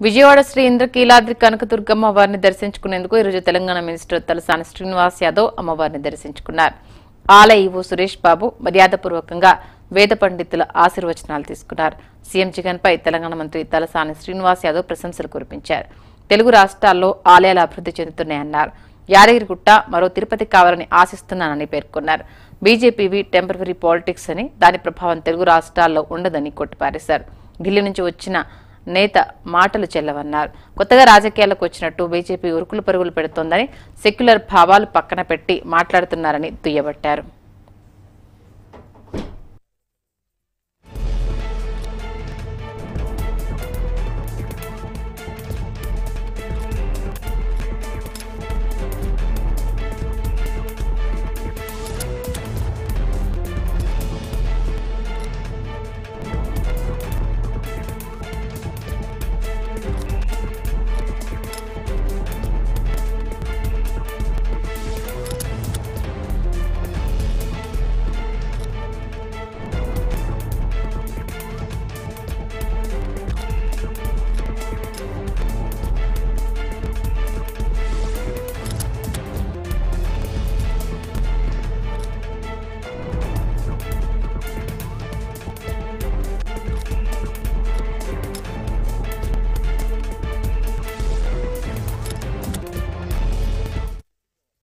విజయవాడ శ్రీ ఇంద్రకీలాద్రి కనకదుర్గమ్మ వారిని దర్శించుకునేందుకు ఈరోజు తెలంగాణ మినిస్టర్ తలసాని శ్రీనివాస్ యాదవ్ అమ్మవారిని దర్శించుకున్నారు ఆలయ ఈవో సురేష్ బాబు మర్యాదపూర్వకంగా వేద పండితుల ఆశీర్వచనాలు తీసుకున్నారు సీఎం జగన్ పై తెలంగాణ మంత్రి తలసాని శ్రీనివాస్ యాదవ్ ప్రశంసలు కురిపించారు తెలుగు రాష్ట్రాల్లో ఆలయాలు అభివృద్ధి చెందుతున్నాయన్నారు యాదగిరిగుట్ట మరో తిరుపతి కావాలని ఆశిస్తున్నానని పేర్కొన్నారు బీజేపీవి టెంపరరీ పాలిటిక్స్ అని దాని ప్రభావం తెలుగు రాష్ట్రాల్లో ఉండదని కొట్టిపారేశారు ఢిల్లీ నుంచి వచ్చిన నేత మాటలు చెల్లవన్నారు కొత్తగా రాజకీయాలకు వచ్చినట్టు బీజేపీ ఉరుకులు పరుగులు పెడుతోందని సెక్యులర్ భావాలు పక్కన పెట్టి మాట్లాడుతున్నారని దుయ్యబట్టారు